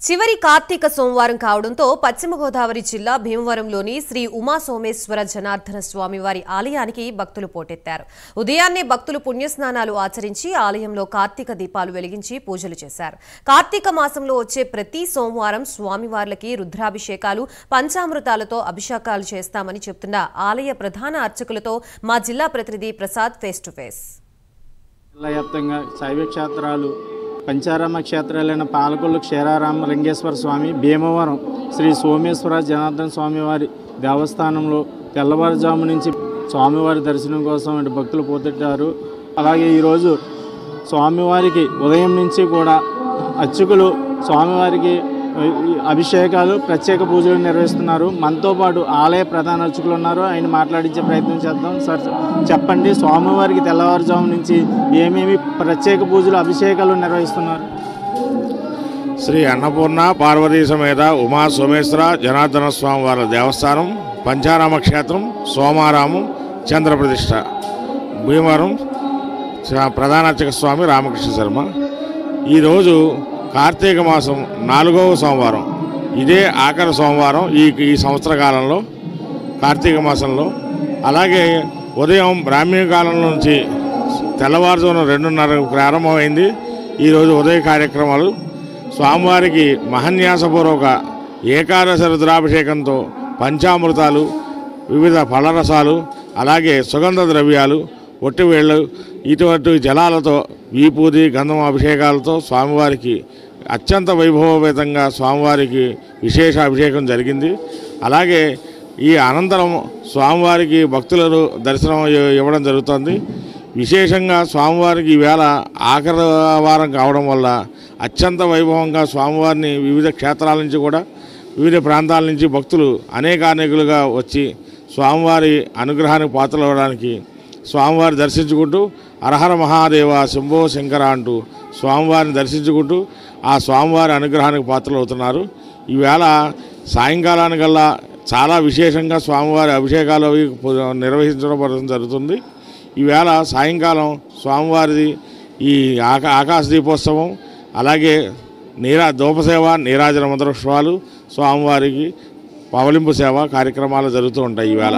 చివరి కార్తీక సోమవారం కావడంతో పశ్చిమ గోదావరి జిల్లా భీమవరంలోని శ్రీ ఉమా సోమేశ్వర జనార్దన స్వామి వారి ఆలయానికి భక్తులు పోటెత్తారు ఉదయాన్నే భక్తులు పుణ్యస్నానాలు ఆచరించి ఆలయంలో కార్తీక దీపాలు వెలిగించి పూజలు చేశారు కార్తీక మాసంలో వచ్చే ప్రతి సోమవారం స్వామివార్లకి రుద్రాభిషేకాలు పంచామృతాలతో అభిషేకాలు చేస్తామని చెప్తున్న ఆలయ ప్రధాన అర్చకులతో మా జిల్లా ప్రతినిధి ప్రసాద్ ఫేస్ టు ఫేస్ జిల్లా వ్యాప్తంగా శైవ క్షేత్రాలు పంచారామ క్షేత్రాలైన పాలకొల్లు క్షీరారామ లింగేశ్వర స్వామి భీమవరం శ్రీ సోమేశ్వర జనార్దన స్వామి వారి దేవస్థానంలో తెల్లవారుజాము నుంచి స్వామివారి దర్శనం కోసం ఇటు భక్తులు పోతెట్టారు అలాగే ఈరోజు స్వామివారికి ఉదయం నుంచి కూడా అర్చకులు స్వామివారికి ఈ అభిషేకాలు ప్రత్యేక పూజలు నిర్వహిస్తున్నారు మనతో పాటు ఆలయ ప్రధాన అర్చకులు ఉన్నారు ఆయన మాట్లాడించే ప్రయత్నం చేద్దాం సార్ చెప్పండి స్వామివారికి తెల్లవారుజాము నుంచి ఏమేమి ప్రత్యేక పూజలు అభిషేకాలు నిర్వహిస్తున్నారు శ్రీ అన్నపూర్ణ పార్వతీ సమేత ఉమా సోమేశ్వర జనార్దన స్వామి వారి దేవస్థానం పంచారామ క్షేత్రం సోమారామం చంద్రప్రతిష్ఠ భీమవరం చ- ప్రధాన అర్చక స్వామి రామకృష్ణ శర్మ ఈరోజు కార్తీక మాసం నాలుగవ సోమవారం ఇదే ఆఖరి సోమవారం ఈ ఈ సంవత్సర కాలంలో కార్తీక మాసంలో అలాగే ఉదయం బ్రాహ్మీ కాలం నుంచి తెల్లవారుజామున రెండున్నరకు ప్రారంభమైంది ఈరోజు ఉదయ కార్యక్రమాలు స్వామివారికి మహన్యాసపూర్వక ఏకాదశ రుద్రాభిషేకంతో పంచామృతాలు వివిధ ఫలరసాలు అలాగే సుగంధ ద్రవ్యాలు ఒట్టివేళ్ళు ఇటువంటి జలాలతో వీపూది గంధం అభిషేకాలతో స్వామివారికి అత్యంత వైభవపేతంగా స్వామివారికి విశేష అభిషేకం జరిగింది అలాగే ఈ అనంతరం స్వామివారికి భక్తులను దర్శనం ఇ- ఇవ్వడం జరుగుతుంది విశేషంగా స్వామివారికి ఈవేళ ఆఖరి వారం కావడం వల్ల అత్యంత వైభవంగా స్వామివారిని వివిధ క్షేత్రాల నుంచి కూడా వివిధ ప్రాంతాల నుంచి భక్తులు అనేకానేకులుగా వచ్చి స్వామివారి అనుగ్రహానికి పాత్రలు అవ్వడానికి స్వామివారిని దర్శించుకుంటూ అరహర మహాదేవ శంభో శంకర అంటూ స్వామివారిని దర్శించుకుంటూ ఆ స్వామివారి అనుగ్రహానికి పాత్రలు అవుతున్నారు ఈవేళ సాయంకాలానికల్లా చాలా విశేషంగా స్వామివారి అభిషేకాలు అవి పు- నిర్వహించడం జరుగుతుంది ఈవేళ సాయంకాలం స్వామివారిది ఈ ఆకా ఆకాశ దీపోత్సవం అలాగే నీరా దూపసేవ నీరాజన మంత్రోత్సవాలు స్వామివారికి పవలింపు సేవ కార్యక్రమాలు జరుగుతూ ఉంటాయి ఈవేళ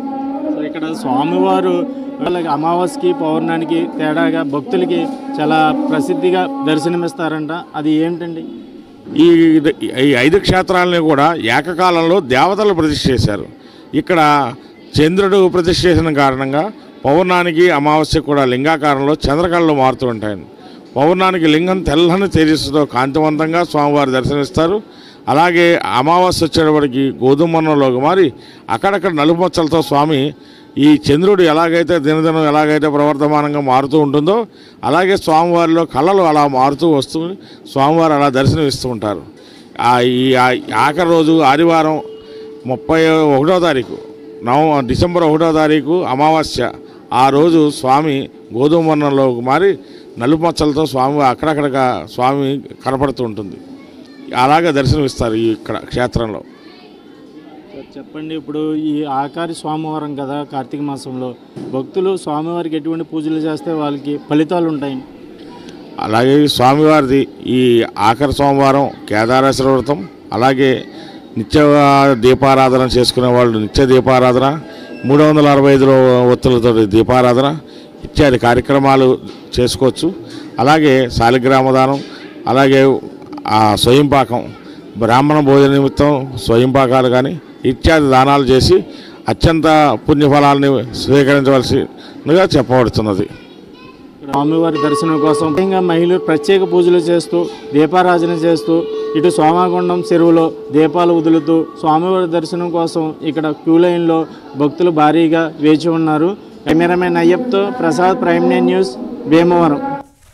సో ఇక్కడ స్వామివారు వాళ్ళకి అమావాస్యకి పౌర్ణానికి తేడాగా భక్తులకి చాలా ప్రసిద్ధిగా దర్శనమిస్తారంట అది ఏంటండి ఈ ఈ ఐదు క్షేత్రాలని కూడా ఏకకాలంలో దేవతలు ప్రతిష్ఠ చేశారు ఇక్కడ చంద్రుడు ప్రతిష్ఠ చేసిన కారణంగా పౌర్ణానికి అమావాస్య కూడా లింగాకారంలో చంద్రకళలు మారుతూ ఉంటాయి పౌర్ణానికి లింగం తెల్లని తేజస్సుతో కాంతివంతంగా స్వామివారి దర్శనమిస్తారు అలాగే అమావాస్య వచ్చేటప్పటికి గోధుమన్నంలోకి మారి అక్కడక్కడ నలుపు మచ్చలతో స్వామి ఈ చంద్రుడు ఎలాగైతే దినదినం ఎలాగైతే ప్రవర్తమానంగా మారుతూ ఉంటుందో అలాగే స్వామివారిలో కళలు అలా మారుతూ వస్తూ స్వామివారు అలా దర్శనం ఇస్తూ ఉంటారు ఆ ఈ ఆ- ఆఖరి రోజు ఆదివారం ముప్పై ఒకటో తారీఖు నవ డిసెంబర్ ఒకటో తారీఖు అమావాస్య ఆ రోజు స్వామి గోధుమ వర్ణంలోకి మారి నలుపు మచ్చలతో స్వామి అక్కడక్కడగా స్వామి కనపడుతూ ఉంటుంది అలాగే దర్శనమిస్తారు ఈ ఇక్కడ క్షేత్రంలో సో చెప్పండి ఇప్పుడు ఈ ఆకారి స్వామివారం కదా కార్తీక మాసంలో భక్తులు స్వామివారికి ఎటువంటి పూజలు చేస్తే వాళ్ళకి ఫలితాలు ఉంటాయి అలాగే స్వామివారిది ఈ ఆఖరి సోమవారం కేదారేశ్వర వ్రతం అలాగే నిత్య దీపారాధన చేసుకునే వాళ్ళు నిత్య దీపారాధన మూడు వందల అరవై ఐదులో ఒత్తులతో దీపారాధన ఇత్యాది కార్యక్రమాలు చేసుకోవచ్చు అలాగే శాలిగ్రామదానం అలాగే ఆ స్వయంపాకం బ్రాహ్మణ భోజన నిమిత్తం స్వయంపాకాలు కానీ ఇత్యాది దానాలు చేసి అత్యంత పుణ్యఫలాల్ని స్వీకరించవలసినగా చెప్పబడుతున్నది స్వామివారి దర్శనం కోసం ముఖ్యంగా మహిళలు ప్రత్యేక పూజలు చేస్తూ దీపారాధన చేస్తూ ఇటు సోమాగుండం చెరువులో దీపాలు వదులుతూ స్వామివారి దర్శనం కోసం ఇక్కడ క్యూ లైన్లో భక్తులు భారీగా వేచి ఉన్నారు కెమెరామెన్ అయ్యప్తో Prasad prime nine news Bhimavaram